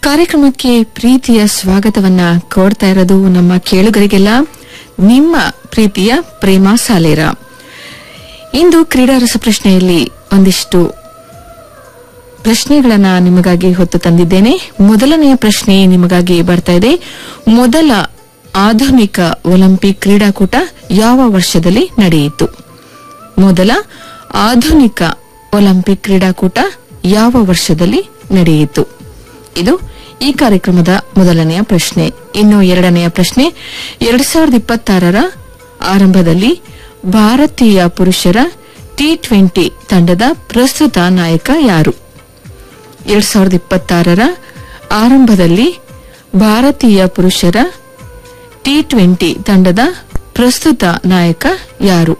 ಕಾರ್ಯಕ್ರಮಕ್ಕೆ ಪ್ರೀತಿಯ ಸ್ವಾಗತವನ್ನ ಕೋರ್ತಾ ಇರೋದು ನಮ್ಮ ಕೇಳುಗರಿಗೆಲ್ಲ ನಿಮ್ಮ ಪ್ರೀತಿಯ ಪ್ರೇಮ ಸಾಲೇರ ಇಂದು ಕ್ರೀಡಾ ರಸಪ್ರಶ್ನೆಯಲ್ಲಿ ಒಂದಿಷ್ಟು ಪ್ರಶ್ನೆಗಳನ್ನ ನಿಮಗಾಗಿ ಹೊತ್ತು ತಂದಿದ್ದೇನೆ ಮೊದಲನೆಯ ಪ್ರಶ್ನೆ ನಿಮಗಾಗಿ ಬರ್ತಾ ಇದೆ ಮೊದಲ ಆಧುನಿಕ ಒಲಿಂಪಿಕ್ ಕ್ರೀಡಾಕೂಟ ಯಾವ ವರ್ಷದಲ್ಲಿ ನಡೆಯಿತು ಮೊದಲ ಆಧುನಿಕ ಒಲಿಂಪಿಕ್ ಕ್ರೀಡಾಕೂಟ ಯಾವ ವರ್ಷದಲ್ಲಿ ನಡೆಯಿತು ಇದು ಈ ಕಾರ್ಯಕ್ರಮದ ಮೊದಲನೆಯ ಪ್ರಶ್ನೆ ಇನ್ನು ಎರಡನೆಯ ಪ್ರಶ್ನೆ ಎರಡ್ ಸಾವಿರದ ಇಪ್ಪತ್ತಾರರ ಆರಂಭದಲ್ಲಿ ಭಾರತೀಯ ಪುರುಷರ ಟಿ ಟ್ವೆಂಟಿ ತಂಡದ ಪ್ರಸ್ತುತ ನಾಯಕ ಯಾರು ಎರಡ್ ಸಾವಿರದ ಇಪ್ಪತ್ತಾರರ ಆರಂಭದಲ್ಲಿ ಭಾರತೀಯ ಪುರುಷರ ಟಿ ಟ್ವೆಂಟಿ ತಂಡದ ಪ್ರಸ್ತುತ ನಾಯಕ ಯಾರು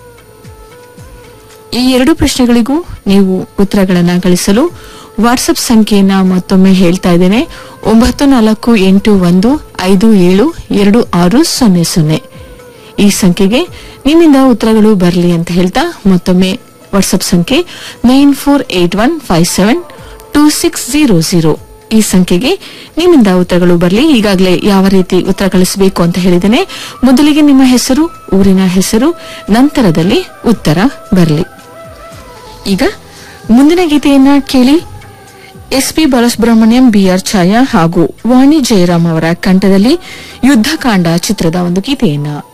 ಈ ಎರಡು ಪ್ರಶ್ನೆಗಳಿಗೂ ನೀವು ಉತ್ತರಗಳನ್ನು ಗಳಿಸಲು ವಾಟ್ಸ್ಆಪ್ ಸಂಖ್ಯೆಯನ್ನ ಮತ್ತೊಮ್ಮೆ ಹೇಳ್ತಾ ಇದ್ದೇನೆ ಒಂಬತ್ತು ನಾಲ್ಕು ಎಂಟು ಒಂದು ಐದು ಏಳು ಎರಡು ಆರು ಸೊನ್ನೆ ಸೊನ್ನೆ ಈ ಸಂಖ್ಯೆಗೆ ನಿಮ್ಮಿಂದ ಉತ್ತರಗಳು ಬರಲಿ ಅಂತ ಹೇಳ್ತಾ ಮತ್ತೊಮ್ಮೆ ವಾಟ್ಸ್ಆಪ್ ಸಂಖ್ಯೆ nine four eight one five seven two six zero zero ಈ ಸಂಖ್ಯೆಗೆ ನಿಮ್ಮಿಂದ ಉತ್ತರಗಳು ಬರಲಿ ಈಗಾಗಲೇ ಯಾವ ರೀತಿ ಉತ್ತರ ಕಳಿಸಬೇಕು ಅಂತ ಹೇಳಿದ್ದೇನೆ ಮೊದಲಿಗೆ ನಿಮ್ಮ ಹೆಸರು ಊರಿನ ಹೆಸರು ನಂತರದಲ್ಲಿ ಉತ್ತರ ಬರಲಿ ಈಗ ಮುಂದಿನ ಗೀತೆಯನ್ನ ಕೇಳಿ ಎಸ್ಪಿ ಬಾಲಸುಬ್ರಹ್ಮಣ್ಯಂ ಬಿಆರ್ ಛಾಯಾ ಹಾಗೂ ವಾಣಿ ಜಯರಾಮ್ ಅವರ ಕಂಠದಲ್ಲಿ ಯುದ್ಧಕಾಂಡ ಚಿತ್ರದ ಒಂದು ಗೀತೆಯನ್ನ